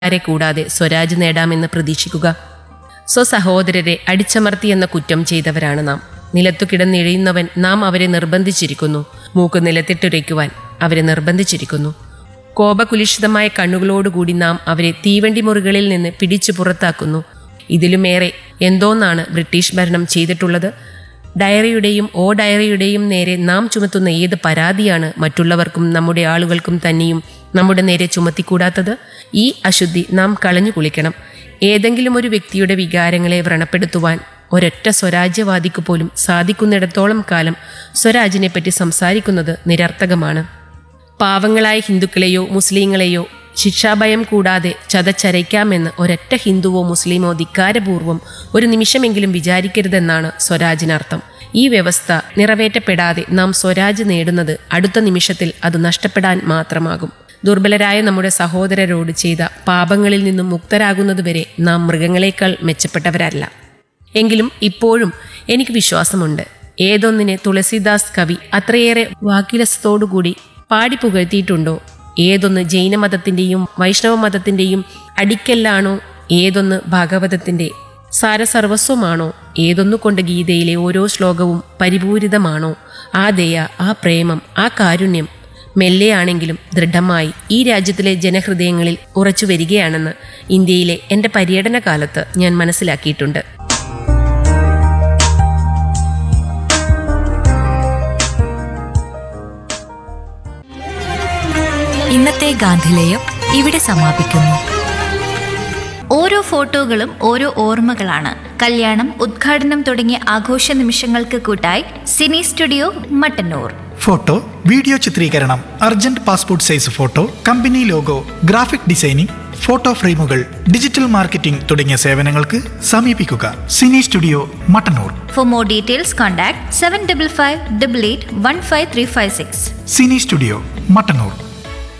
ആരെ കൂടാതെ സ്വരാജ് നേടാമെന്ന് പ്രതീക്ഷിക്കുക സ്വസഹോദരരെ അടിച്ചമർത്തിയെന്ന കുറ്റം ചെയ്തവരാണ് നാം നിലത്തു കിടന്നിഴയുന്നവൻ നാം അവരെ നിർബന്ധിച്ചിരിക്കുന്നു മൂക്ക് നിലത്തിട്ടുരയ്ക്കുവാൻ അവരെ നിർബന്ധിച്ചിരിക്കുന്നു കോപകുലിഷിതമായ കണ്ണുകളോടുകൂടി നാം അവരെ തീവണ്ടി മുറികളിൽ നിന്ന് പിടിച്ചു പുറത്താക്കുന്നു ഇതിലുമേറെ എന്തോന്നാണ് ബ്രിട്ടീഷ് ഭരണം ചെയ്തിട്ടുള്ളത് ഡയറിയുടെയും ഓ ഡയറിയുടെയും നേരെ നാം ചുമത്തുന്ന ഏത് പരാതിയാണ് മറ്റുള്ളവർക്കും നമ്മുടെ ആളുകൾക്കും തന്നെയും നമ്മുടെ നേരെ ചുമത്തിക്കൂടാത്തത് ഈ അശുദ്ധി നാം കളഞ്ഞു കുളിക്കണം ഏതെങ്കിലും ഒരു വ്യക്തിയുടെ വികാരങ്ങളെ വ്രണപ്പെടുത്തുവാൻ ഒരൊറ്റ സ്വരാജ്യവാദിക്കു പോലും സാധിക്കുന്നിടത്തോളം കാലം സ്വരാജിനെപ്പറ്റി സംസാരിക്കുന്നത് നിരർത്ഥകമാണ് പാവങ്ങളായ ഹിന്ദുക്കളെയോ മുസ്ലിങ്ങളെയോ ശിക്ഷാഭയം കൂടാതെ ചതച്ചരയ്ക്കാമെന്ന് ഒരൊറ്റ ഹിന്ദുവോ മുസ്ലിമോ ധിക്കാരപൂർവം ഒരു നിമിഷമെങ്കിലും വിചാരിക്കരുതെന്നാണ് സ്വരാജിനർത്ഥം ഈ വ്യവസ്ഥ നിറവേറ്റപ്പെടാതെ നാം സ്വരാജ് നേടുന്നത് അടുത്ത നിമിഷത്തിൽ അത് നഷ്ടപ്പെടാൻ മാത്രമാകും ദുർബലരായ നമ്മുടെ സഹോദരരോട് ചെയ്ത പാപങ്ങളിൽ നിന്നും മുക്തരാകുന്നതുവരെ നാം മൃഗങ്ങളെക്കാൾ മെച്ചപ്പെട്ടവരല്ല എങ്കിലും ഇപ്പോഴും എനിക്ക് വിശ്വാസമുണ്ട് ഏതൊന്നിനെ തുളസിദാസ് കവി അത്രയേറെ വാക്കിലസത്തോടുകൂടി പാടി പുകഴ്ത്തിയിട്ടുണ്ടോ ഏതൊന്ന് ജൈനമതത്തിൻ്റെയും വൈഷ്ണവ മതത്തിൻ്റെയും അടിക്കല്ലാണോ ഏതൊന്ന് ഭാഗവതത്തിൻ്റെ സാരസർവസ്വമാണോ ഏതൊന്നുകൊണ്ട് ഗീതയിലെ ഓരോ ശ്ലോകവും പരിപൂരിതമാണോ ആ ദയ ആ പ്രേമം ആ കാരുണ്യം മെല്ലെയാണെങ്കിലും ദൃഢമായി ഈ രാജ്യത്തിലെ ജനഹൃദയങ്ങളിൽ ഉറച്ചു വരികയാണെന്ന് ഇന്ത്യയിലെ എൻ്റെ പര്യടന കാലത്ത് ഞാൻ മനസ്സിലാക്കിയിട്ടുണ്ട് ഇന്നത്തെ ഗാന്ധിലേയം ഇവിടെ സമാപിക്കുന്നു ഓരോ ഫോട്ടോകളും ഓരോ ഓർമ്മകളാണ് കല്യാണം ഉദ്ഘാടനം തുടങ്ങിയ ആഘോഷ നിമിഷങ്ങൾക്ക് കൂട്ടായി cine studio Mattannur photo video ചിത്രീകരണം urgent passport size photo company logo graphic designing photo ഫ്രെയിമുകൾ ഡിജിറ്റൽ മാർക്കറ്റിംഗ് തുടങ്ങിയ സേവനങ്ങൾക്ക് സമീപിക്കുക cine studio Mattannur for more details contact seven double five double eight one five three five six cine studio Mattannur